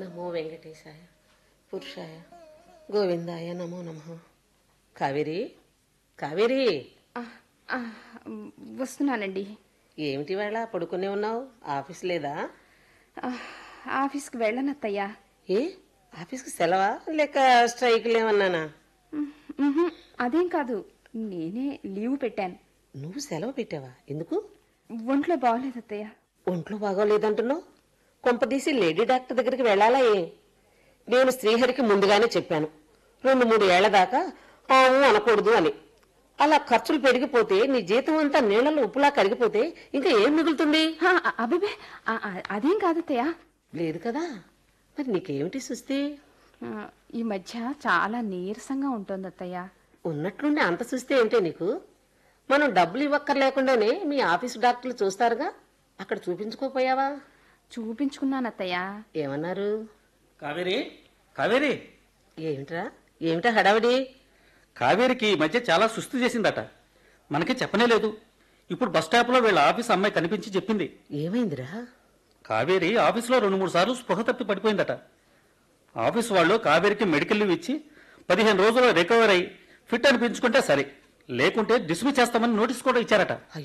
నమో వెంకటేశాయ పురుషాయ గోవిందాయ నమో నమ కావేరి కావేరి ఆ, ఆ, వస్తున్నానండి ఏమిటి వేళ పడుకునే ఉన్నావు ఆఫీస్ లేదా ఆ, ఆఫీస్కి వెళ్ళనత్తయ్యా ఏ ఆఫీస్కి సెలవా లేక స్ట్రైక్లు ఏమన్నానా ఉహుం, అదేం కాదు నేనే లీవ్ పెట్టాను నువ్వు సెలవు పెట్టావా ఎందుకు ఒంట్లో బాగోలేదు అత్తయ్య ఒంట్లో బాగోలేదంటున్నావు కొంపదీసి లేడీ డాక్టర్ దగ్గరికి వెళ్ళాలా ఏ నేను శ్రీహరికి ముందుగానే చెప్పాను రెండు మూడు ఏళ్ల దాకా ఆము అనకూడదు అని అలా ఖర్చులు పెరిగిపోతే నీ జీతం అంతా నీళ్ళలో ఉప్పులా కరిగిపోతే ఇంకా ఏం మిగులుతుంది హా, అబ్బిబే ఆ, ఆ, అదేం కాదు అత్తయ్య లేదు కదా మరి నీకేమిటి సుస్థి ఆ, ఈ మధ్య చాలా నీరసంగా ఉంటుంది అత్తయ్య ఉన్నట్లుండి అంత సుస్థి ఏమిటే నీకు మనం డబ్బులు ఇవ్వక్కర్లేకుండానే మీ ఆఫీసు డాక్టర్లు చూస్తారుగా అక్కడ చూపించుకోపోయావా చూపించుకున్నాను అత్తయ్య ఏమన్నారు కావేరి కావేరి ఏమిట్రా ఏమిటా హడావిడి కావేరికి ఈ మధ్య చాలా సుస్థి చేసిందట మనకి చెప్పనే లేదు ఇప్పుడు బస్ స్టాప్లో వీళ్ళ ఆఫీస్ అమ్మాయి కనిపించి చెప్పింది ఏమైందిరా కావేరి ఆఫీస్లో రెండు మూడు సార్లు స్పృహ తప్పి పడిపోయిందట ఆఫీస్ వాళ్ళు కావేరికి మెడికల్ లీవ్ ఇచ్చి పదిహేను రోజులు రికవర్ అయి ఫిట్ అనిపించుకుంటే సరే లేకుంటే డిస్మిస్ చేస్తామని నోటీస్ కూడా ఇచ్చారట